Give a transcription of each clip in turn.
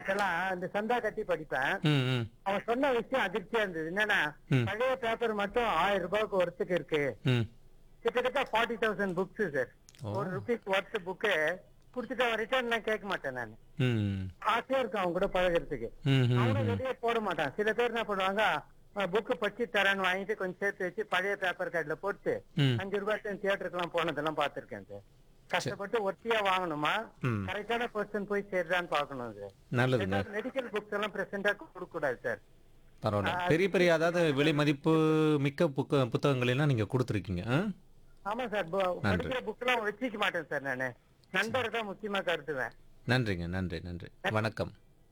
Papers எல்லாம் இந்த சந்தா கட்டி படிப்பேன் ம் ம் அவன் சொன்ன விஷயம் அதிர்ச்சியா இருந்தது என்னன்னா ம். பழைய பேப்பர் மட்டும் ஆயிரம் ரூபாய்க்கு ஒருத்துக்கு இருக்கு ம் கிட்டத்தட்ட ஃபார்ட்டி தௌசண்ட் புக்ஸ் சார் ஓ. ஒரு ருபீஸ் ஒர்த் புக்கு கொடுத்துட்டு அவன் ரிட்டர்ன்லாம் கேட்க மாட்டேன் நான் ம் ஆசையா இருக்கும் அவங்க கூட பழகுறதுக்கு ம் ம் அவனும் வெளியே போட மாட்டான் சில பேர் என்ன பண்ணுவாங்க புக்கு படிச்சு தரேன்னு வாங்கிட்டு கொஞ்சம் சேர்த்து வச்சு பழைய பேப்பர் கார்டுல போட்டு ம் அஞ்சு ரூபாய் தியேட்டருக்குலாம் போனதெல்லாம் பார்த்திருக்கேன் சார் கஷ்டப்பட்டு ஒத்தியா வாங்கணுமா ம் கரெக்டான பர்சன் போய் சேர்றான்னு பாக்கணும் சார் நல்லதுங்க மெடிக்கல் புக்ஸ் எல்லாம் பிரசண்டா கொடுக்க கூடாது சார் பரவாயில்ல பெரிய பெரிய அதாவது விலை மதிப்பு மிக்க புக்க புத்தகங்கள் எல்லாம் நீங்க கொடுத்துருக்கீங்க ஆ? ஆமா சார் பு- படிக்கிற புக் எல்லாம் வச்சுக்க மாட்டேன் சார் நானு நண்பரை தான் முக்கியமா கருதுவேன் நன்றிங்க நன்றி நன்றி வணக்கம்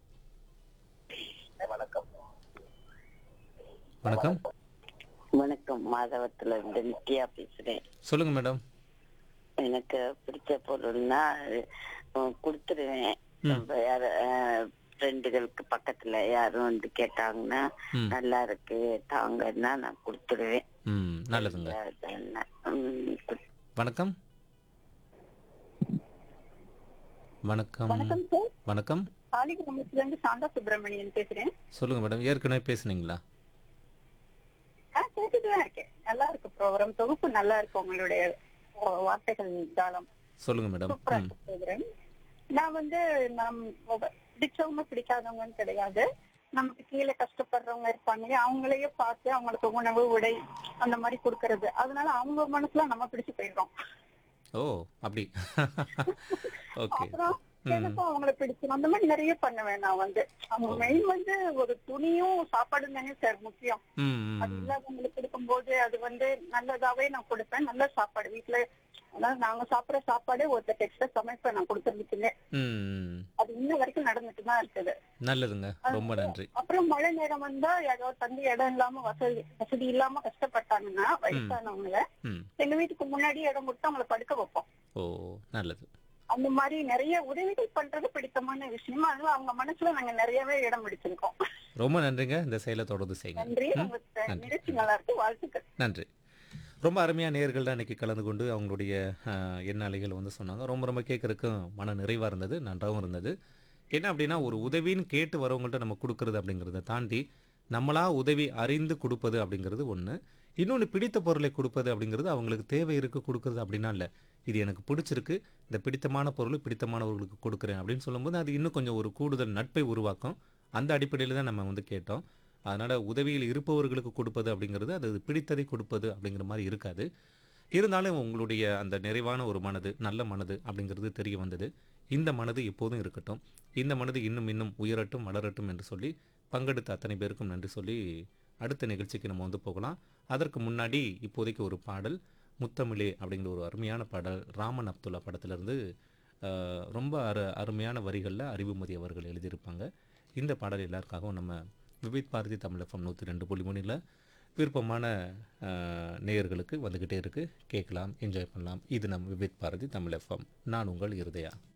வணக்கம் வணக்கம் மாதவத்துல இருந்து நித்யா பேசுறேன் சொல்லுங்க மேடம் எனக்கு பிடிச்ச பொருள்னா அஹ், கொடுத்துருவேன் இப்ப யாரு ஃப்ரெண்டுகளுக்கு பக்கத்துல யாரும் வந்து கேட்டாங்கன்னா ம். நல்லா இருக்கு தாங்கன்னா நான் கொடுத்துருவேன் ம் நல்லதுங்க அதென்ன, ம், கு- வணக்கம் வணக்கம் வணக்கம் சார் வணக்கம் காளிகிராமத்துல இருந்து சாந்தா சுப்பிரமணியன் பேசுறேன் சொல்லுங்க மேடம் ஏற்கனவே பேசுனீங்களா ஆ கேட்டுட்டு தான் இருக்கேன் நல்லா இருக்கு ப்ரோக்ராம் தொகுப்பு நல்லா இருக்கு உங்களுடைய வா- வார்த்தைகள் தாளம் சொல்லுங்க மேடம் சூப்பரா ம் இருக்கு ப்ரோக்ராம் நான் வந்து நம் பிடிச்சவங்க பிடிக்காதவங்கன்னு கிடையாது நமக்கு கீழே கஷ்டப்படுறவங்க இருப்பாங்க இல்லையா, அவங்களையே பார்த்து அவங்களுக்கு உணவு உடை அந்த மாதிரி கொடுக்கறது அதனால அவங்க மனசுல நம்ம பிடிச்சு போயிடுறோம் ஓ அப்படி ஓகே அப்புறம் எனக்கும் அவங்கள பிடிக்கும் அந்த மாதிரி நிறைய பண்ணுவேன் நான் வந்து அவங்க மெயின் வந்து ஒரு துணியும் சாப்பாடும் தானே சார் முக்கியம் ம் ம், அது ம் இல்லாதவங்களுக்கு கொடுக்கும்போது அது வந்து நல்லதாவே நான் கொடுப்பேன் நல்ல சாப்பாடு வீட்டுல அதாவது நாங்க சாப்பிடுற சாப்பாடே ஒருத்தர் எக்ஸ்ட்ரா சமைப்பேன் நான் கொடுத்துருந்துச்சுங்க ம், ம் அது இன்ன வரைக்கும் நடந்துட்டு தான் இருக்குது நல்லதுங்க ரொம்ப நன்றி அப்புறம் மழை நேரம் வந்தா யாராவது தண்ணி இடம் இல்லாம வசதி வசதி இல்லாம கஷ்டப்பட்டாங்கன்னா வயசானவங்கள ம் எங்க வீட்டுக்கு முன்னாடி இடம் கொடுத்து அவங்கள படுக்க வைப்போம் ஓ நல்லது அந்த மாதிரி நிறைய உதவிகள் பண்றது பிடித்தமான விஷயம் அதனால அவங்க மனசுல நாங்க நிறையவே இடம் பிடிச்சிருக்கோம் ரொம்ப நன்றிங்க இந்த செயலை தொடர்ந்து செய்யுங்க நன்றி ம், உங்க நன்றி நிகழ்ச்சி நல்லா இருக்கு வாழ்த்துக்கள் நன்றி ரொம்ப அருமையாக நேர்கள் தான் இன்றைக்கி கலந்து கொண்டு அவங்களுடைய அஹ், எண்ணாலைகள் வந்து சொன்னாங்க ரொம்ப ரொம்ப கேட்குறதுக்கும் மன நிறைவாக இருந்தது நன்றாகவும் இருந்தது என்ன அப்படின்னா ஒரு உதவின்னு கேட்டு வரவங்கள்ட்ட நம்ம கொடுக்கறது அப்படிங்கிறத தாண்டி நம்மளா உதவி அறிந்து கொடுப்பது அப்படிங்கிறது ஒன்று இன்னொன்று பிடித்த பொருளை கொடுப்பது அப்படிங்கிறது அவங்களுக்கு தேவை இருக்கு கொடுக்கறது அப்படின்னா இல்லை இது எனக்கு பிடிச்சிருக்கு இந்த பிடித்தமான பொருள் பிடித்தமானவர்களுக்கு கொடுக்குறேன் அப்படின்னு சொல்லும்போது அது இன்னும் கொஞ்சம் ஒரு கூடுதல் நட்பை உருவாக்கும் அந்த அடிப்படையில் தான் நம்ம வந்து கேட்டோம் அதனால் உதவியில் இருப்பவர்களுக்கு கொடுப்பது அப்படிங்கிறது அது பிடித்ததை கொடுப்பது அப்படிங்கிற மாதிரி இருக்காது இருந்தாலும் உங்களுடைய அந்த நிறைவான ஒரு மனது நல்ல மனது அப்படிங்கிறது தெரிய வந்தது இந்த மனது எப்போதும் இருக்கட்டும் இந்த மனது இன்னும் இன்னும் உயரட்டும் வளரட்டும் என்று சொல்லி பங்கெடுத்த அத்தனை பேருக்கும் நன்றி சொல்லி அடுத்த நிகழ்ச்சிக்கு நம்ம வந்து போகலாம் அதற்கு முன்னாடி இப்போதைக்கு ஒரு பாடல் முத்தமிழே அப்படிங்கிற ஒரு அருமையான பாடல் ராமன் அப்துல்லா படத்திலிருந்து அஹ், ரொம்ப அரு அருமையான வரிகளில் அறிவுமதி அவர்கள் எழுதியிருப்பாங்க இந்த பாடல் எல்லாருக்காகவும் நம்ம விவித் பாரதி தமிழ் எஃப்எம் நூற்றி ரெண்டு புள்ளி மூணில் விருப்பமான அஹ், நேயர்களுக்கு வந்துக்கிட்டே இருக்குது கேட்கலாம் என்ஜாய் பண்ணலாம் இது நம் விவித் பாரதி தமிழ் எஃப்எம் நான் உங்கள் இருதயா